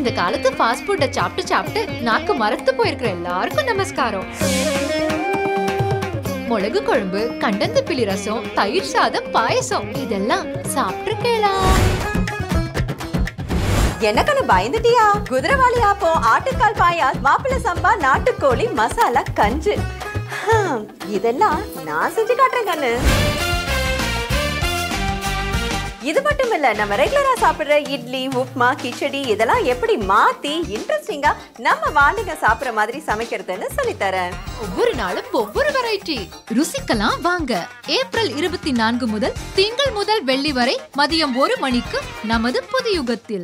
இந்த காலத்து ஃபாஸ்ட் ஃபுட்டை சாப்பிட்டு சாப்பிட்டு நாக்கு மரத்து போயிருக்கிற எல்லாருக்கும் நமஸ்காரம் மிளகு குழம்பு கண்டந்து பிளி ரசம் தயிர் சாதம் பாயசம் இதெல்லாம் சாப்பிட்டுருக்கேளா எனக்குன்னு பயந்துட்டியா குதிரவாளி ஆப்பம் ஆட்டுக்கால் பாயாஸ் மாப்பிள்ளை சம்பா நாட்டுக்கோழி மசாலா கஞ்சு ஹம், இதெல்லாம் நான் செஞ்சு காட்டுறேன் கண்ணு இது மட்டும் இல்ல நம்ம ரெகுலரா சாப்பிடுற இட்லி உப்மா கிச்சடி இதெல்லாம் எப்படி மாத்தி இன்ட்ரெஸ்டிங்கா நம்ம வாண்டுங்க சாப்பிடுற மாதிரி சமைக்கிறதுன்னு சொல்லித்தரேன் ஒவ்வொரு நாளும் ஒவ்வொரு வெரைட்டி ருசிக்கலாம் வாங்க ஏப்ரல் இருபத்தி நான்கு முதல் திங்கள் முதல் வெள்ளி வரை மதியம் ஒரு மணிக்கு நமது புது யுகத்தில்